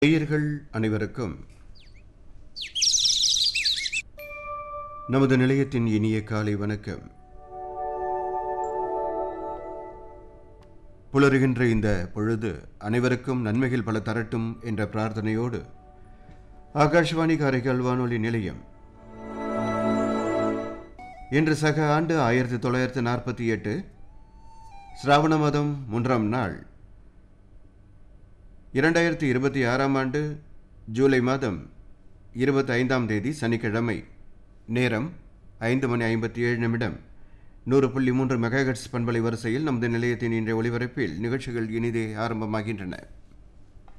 நேயர்கள் அனைவருக்கும் நமது நிலையத்தின் இனிய காலை வணக்கம் புலருகின்ற இந்த பொழுது அனைவருக்கும் நன்மைகள் பல தரட்டும் என்ற பிரார்த்தனையோடு ஆகாஷ்வாணி காரைக்கால் வானொலி நிலையம் இன்று சக ஆண்டு ஆயிரத்தி தொள்ளாயிரத்தி நாற்பத்தி எட்டு சிராவண மாதம் மூன்றாம் நாள் இரண்டாயிரத்தி இருபத்தி ஆறாம் ஆண்டு ஜூலை மாதம் இருபத்தி ஐந்தாம் தேதி சனிக்கிழமை நேரம் ஐந்து மணி ஐம்பத்தி ஏழு நிமிடம் நூறு புள்ளி மூன்று மெகாஹெட்ஸ் பண்பலை வரிசையில் நமது நிலையத்தின் இன்றைய ஒளிபரப்பில் நிகழ்ச்சிகள் இனிதே ஆரம்பமாகின்றன